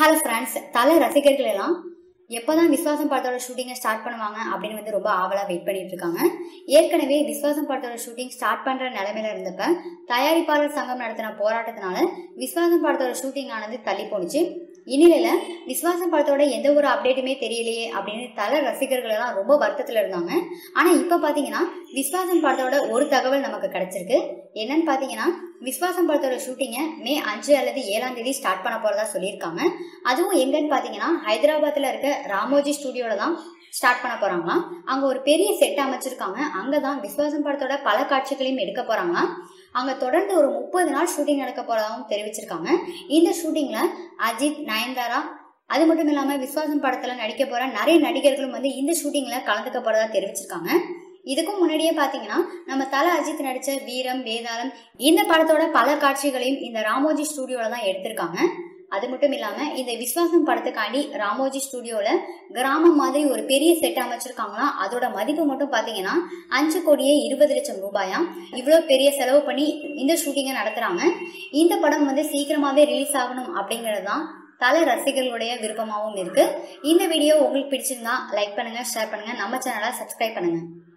hello friends தலை ரசிகர்கள் எல்லாம் எப்போதான் விஸ்வாசம் படத்தோட ஷூட்டிங்கை ஸ்டார்ட் பண்ணுவாங்க அப்படின்னு வந்து ரொம்ப ஆவலாக வெயிட் பண்ணிட்டு இருக்காங்க ஏற்கனவே விஸ்வாசம் படத்தோட ஷூட்டிங் ஸ்டார்ட் பண்ணுற நிலைமையில இருந்தப்ப தயாரிப்பாளர் சங்கம் நடத்தின போராட்டத்தினால விஸ்வாசம் படத்தோட ஷூட்டிங் ஆனது தள்ளி போணுச்சு இந்நிலையில விஸ்வாசம் படத்தோட எந்த ஒரு அப்டேட்டுமே தெரியலையே அப்படின்னு தலை ரசிகர்கள் எல்லாம் ரொம்ப வருத்தத்தில் இருந்தாங்க ஆனால் இப்போ பார்த்தீங்கன்னா விஸ்வாசம் படத்தோட ஒரு தகவல் நமக்கு கிடைச்சிருக்கு என்னன்னு பார்த்தீங்கன்னா விஸ்வாசம் படத்தோட ஷூட்டிங்கை மே அஞ்சு அல்லது ஏழாம் தேதி ஸ்டார்ட் பண்ண போறதா சொல்லியிருக்காங்க அதுவும் எங்கன்னு பார்த்தீங்கன்னா ஹைதராபாத்தில் இருக்க ராமோஜி ஸ்டுடியோல தான் ஸ்டார்ட் பண்ண போறாங்களாம் அங்கே ஒரு பெரிய செட் அமைச்சிருக்காங்க அங்கே தான் விஸ்வாசம் படத்தோட பல காட்சிகளையும் எடுக்க போறாங்களாம் அங்கே தொடர்ந்து ஒரு முப்பது நாள் ஷூட்டிங் நடக்க போறதாகவும் தெரிவிச்சிருக்காங்க இந்த ஷூட்டிங்ல அஜித் நயன்தாரா அது மட்டும் இல்லாமல் விஸ்வாசம் படத்தில் நடிக்க போற நிறைய நடிகர்களும் வந்து இந்த ஷூட்டிங்ல கலந்துக்க போறதா தெரிவிச்சிருக்காங்க இதுக்கும் முன்னாடியே பார்த்தீங்கன்னா நம்ம தல அஜித் நடித்த வீரம் வேதாளம் இந்த படத்தோட பல காட்சிகளையும் இந்த ராமோஜி ஸ்டுடியோவில் தான் எடுத்திருக்காங்க அது மட்டும் இல்லாமல் இந்த விஸ்வாசம் படத்துக்காண்டி ராமோஜி ஸ்டுடியோவில் கிராமம் மாதிரி ஒரு பெரிய செட் அமைச்சிருக்காங்களாம் அதோட மதிப்பு மட்டும் பார்த்தீங்கன்னா அஞ்சு கோடியே இருபது லட்சம் ரூபாயாம் இவ்வளோ பெரிய செலவு பண்ணி இந்த ஷூட்டிங்கை நடத்துகிறாங்க இந்த படம் வந்து சீக்கிரமாகவே ரிலீஸ் ஆகணும் அப்படிங்கிறது தான் தல ரசிகர்களுடைய விருப்பமாகவும் இருக்கு இந்த வீடியோ உங்களுக்கு பிடிச்சிருந்தா லைக் பண்ணுங்க ஷேர் பண்ணுங்க நம்ம சேனலை சப்ஸ்கிரைப் பண்ணுங்க